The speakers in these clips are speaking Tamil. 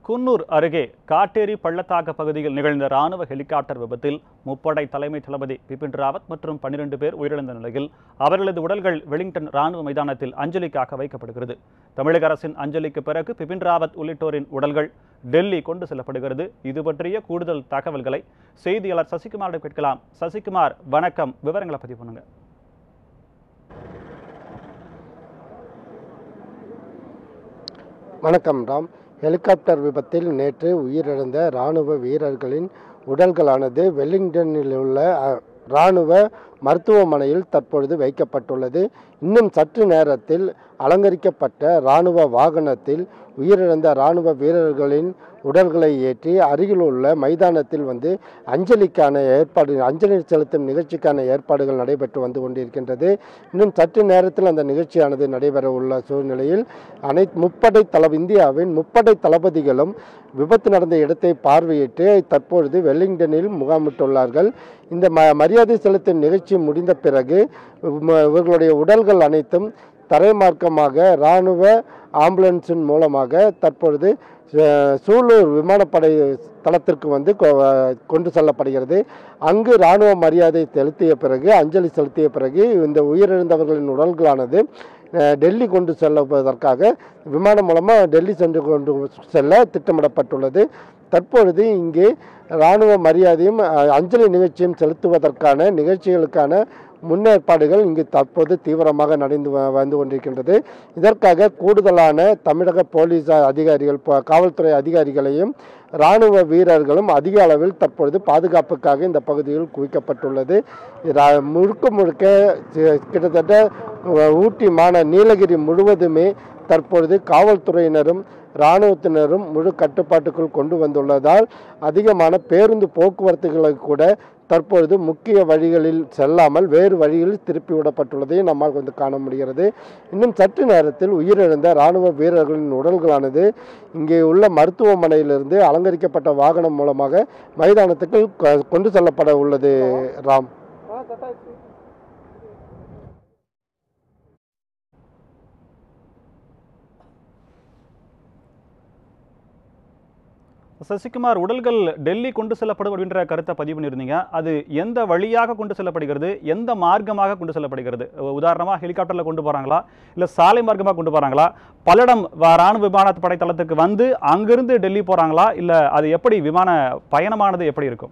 குன்னூர் அருகே காட்டேரி பள்ளத்தாக்கு பகுதியில் நிகழ்ந்த ராணுவ ஹெலிகாப்டர் விபத்தில் முப்படை தலைமை தளபதி பிபின் ராவத் மற்றும் பன்னிரண்டு பேர் உயிரிழந்த நிலையில் அவர்களது உடல்கள் வெலிங்டன் ராணுவ மைதானத்தில் அஞ்சலிக்காக வைக்கப்படுகிறது தமிழக அரசின் அஞ்சலிக்கு பிறகு பிபின் ராவத் உள்ளிட்டோரின் உடல்கள் டெல்லி கொண்டு செல்லப்படுகிறது இது பற்றிய கூடுதல் தகவல்களை செய்தியாளர் சசிகுமாரிடம் கேட்கலாம் சசிகுமார் வணக்கம் விவரங்களை பதிவு பண்ணுங்க வணக்கம் ராம் ஹெலிகாப்டர் விபத்தில் நேற்று உயிரிழந்த இராணுவ வீரர்களின் உடல்களானது வெல்லிங்டனில் உள்ள அ, இராணுவ மருத்துவமனையில் தற்பொழுது வைக்கப்பட்டுள்ளது இன்னும் சற்று நேரத்தில் அலங்கரிக்கப்பட்ட இராணுவ வாகனத்தில் உயிரிழந்த இராணுவ வீரர்களின் உடல்களை ஏற்றி அருகில் உள்ள மைதானத்தில் வந்து அஞ்சலிக்கான ஏற்பாடு அஞ்சலி செலுத்தும் நிகழ்ச்சிக்கான ஏற்பாடுகள் நடைபெற்று வந்து கொண்டிருக்கின்றது இன்னும் சற்று நேரத்தில் அந்த நிகழ்ச்சியானது நடைபெற உள்ள சூழ்நிலையில் அனைத்து முப்படை தள இந்தியாவின் முப்படை தளபதிகளும் விபத்து நடந்த இடத்தை பார்வையிட்டு தற்பொழுது வெல்லிங்டனில் முகாமிட்டுள்ளார்கள் இந்த ம மரியாதை செலுத்தும் நிகழ்ச்சி முடிந்த பிறகு ம- இவர்களுடைய உடல்கள் அனைத்தும் தரைமார்க்கமாக இராணுவ ஆம்புலன்ஸின் மூலமாக தற்பொழுது அஹ், சூலூர் விமானப்படை தளத்திற்கு வந்து கொ- கொண்டு செல்லப்படுகிறது அங்கு இராணுவ மரியாதை செலுத்திய பிறகு அஞ்சலி செலுத்திய பிறகு இந்த உயிரிழந்தவர்களின் உடல்களானது அஹ், டெல்லி கொண்டு செல்வதற்காக விமானம் மூலமாக டெல்லி சென்று கொண்டு செல்ல திட்டமிடப்பட்டுள்ளது தற்பொழுது இங்கே இராணுவ மரியாதையும் அஹ், அஞ்சலி நிகழ்ச்சியும் செலுத்துவதற்கான நிகழ்ச்சிகளுக்கான முன்னேற்பாடுகள் இங்கு தற்போது தீவிரமாக நடந்து வ- வந்து கொண்டிருக்கின்றது இதற்காக கூடுதலான தமிழக போலீஸ் அதிகாரிகள் ப- காவல்துறை அதிகாரிகளையும் இராணுவ வீரர்களும் அதிக அளவில் தற்பொழுது பாதுகாப்புக்காக இந்த பகுதியில் குவிக்கப்பட்டுள்ளது ரா- முழுக்க முழுக்க சி- கிட்டத்தட்ட அஹ், ஊட்டி மாந நீலகிரி முழுவதுமே தற்பொழுது காவல்துறையினரும் இராணுவத்தினரும் முழு கட்டுப்பாட்டுக்குள் கொண்டு வந்துள்ளதால் அதிகமான பேருந்து போக்குவரத்துகளை கூட தற்பொழுது முக்கிய வழிகளில் செல்லாமல் வேறு வழிகளில் திருப்பி விடப்பட்டுள்ளதை நம்மால் வந்து காண முடிகிறது இன்னும் சற்று நேரத்தில் உயிரிழந்த இராணுவ வீரர்களின் உடல்களானது இங்கே உள்ள மருத்துவமனையிலிருந்து அலங்கரிக்கப்பட்ட வாகனம் மூலமாக மைதானத்துக்கு கொ- கொண்டு செல்லப்பட உள்ளது ராம் சசிகுமார் உடல்கள் டெல்லி கொண்டு செல்லப்படும் அப்படின்ற கருத்தை பதிவு பண்ணியிருந்தீங்க அது எந்த வழியாக கொண்டு செல்லப்படுகிறது எந்த மார்க்கமாக கொண்டு செல்லப்படுகிறது உதாரணமாக ஹெலிகாப்டரில் கொண்டு போகிறாங்களா இல்லை சாலை மார்க்கமாக கொண்டு போகிறாங்களா பல்லடம் வ- ராணுவ விமான படை தளத்துக்கு வந்து அங்கிருந்து டெல்லி போகிறாங்களா இல்லை அது எப்படி விமான பயணமானது எப்படி இருக்கும்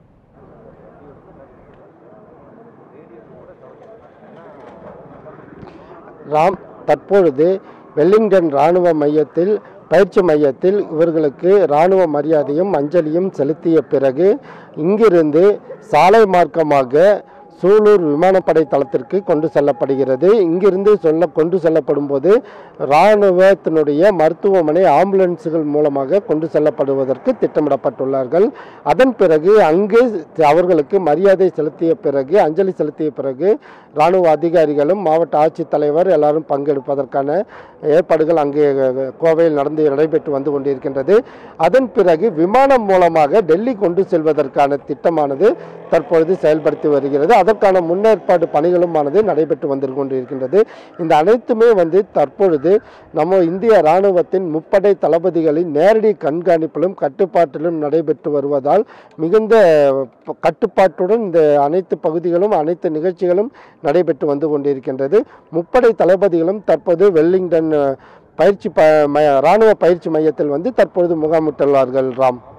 ராம் தற்பொழுது வெல்லிங்டன் இராணுவ மையத்தில் பயிற்சி மையத்தில் இவர்களுக்கு இராணுவ மரியாதையும் அஞ்சலியும் செலுத்திய பிறகு இங்கிருந்து சாலை மார்க்கமாக சூலூர் விமானப்படை தளத்திற்கு கொண்டு செல்லப்படுகிறது இங்கிருந்து சொல்ல கொண்டு செல்லப்படும் போது இராணுவத்தினுடைய மருத்துவமனை ஆம்புலன்ஸுகள் மூலமாக கொண்டு செல்லப்படுவதற்கு திட்டமிடப்பட்டுள்ளார்கள் அதன் பிறகு அங்கு அவர்களுக்கு மரியாதை செலுத்திய பிறகு அஞ்சலி செலுத்திய பிறகு இராணுவ அதிகாரிகளும் மாவட்ட ஆட்சித்தலைவர் எல்லாரும் பங்கெடுப்பதற்கான ஏற்பாடுகள் அங்கே கோவையில் நடந்து நடைபெற்று வந்து கொண்டிருக்கின்றது அதன் பிறகு விமானம் மூலமாக டெல்லி கொண்டு செல்வதற்கான திட்டமானது தற்பொழுது செயல்படுத்தி வருகிறது அதற்கான முன்னேற்பாடு பணிகளும் ஆனது நடைபெற்று வந்து கொண்டிருக்கின்றது இந்த அனைத்துமே வந்து தற்பொழுது நம்ம இந்திய இராணுவத்தின் முப்படை தளபதிகளின் நேரடி கண்காணிப்பிலும் கட்டுப்பாட்டிலும் நடைபெற்று வருவதால் மிகுந்த ப- கட்டுப்பாட்டுடன் இந்த அனைத்து பகுதிகளும் அனைத்து நிகழ்ச்சிகளும் நடைபெற்று வந்து கொண்டிருக்கின்றது முப்படை தளபதிகளும் தற்போது வெல்லிங்டன் அஹ், பயிற்சி ப ம- இராணுவ பயிற்சி மையத்தில் வந்து தற்பொழுது முகாமிட்டுள்ளார்கள் ராம்